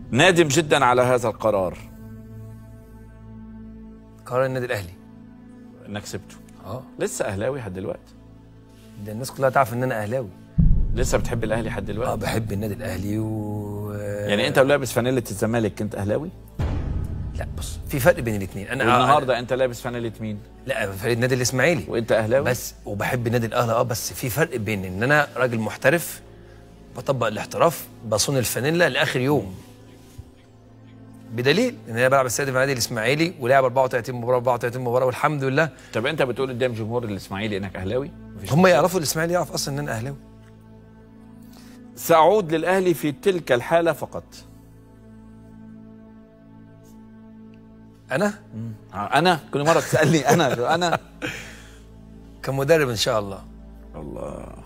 نادم جدا على هذا القرار قرار النادي الاهلي انك سبته اه لسه اهلاوي لحد دلوقتي ده الناس كلها تعرف ان انا اهلاوي لسه بتحب الاهلي لحد اه دلوقتي بحب النادي الاهلي و يعني انت لابس فانيله الزمالك كنت اهلاوي لا بص في فرق بين الاثنين انا والنهارده انت لابس فانيله مين لا فريق النادي الاسماعيلي وانت اهلاوي بس وبحب النادي الاهلي اه بس في فرق بين ان انا راجل محترف بطبق الاحتراف بصون الفانيلا لاخر يوم بدليل ان انا بلعب السيد في النادي الاسماعيلي ولعب 34 مباراه 34 مباراه والحمد لله طب انت بتقول قدام جمهور الاسماعيلي انك اهلاوي مفيش هم يعرفوا الاسماعيلي يعرف اصلا ان انا اهلاوي سأعود للأهلي في تلك الحالة فقط انا أنا كل مرة تسألني أنا أنا كمدرب ان شاء الله الله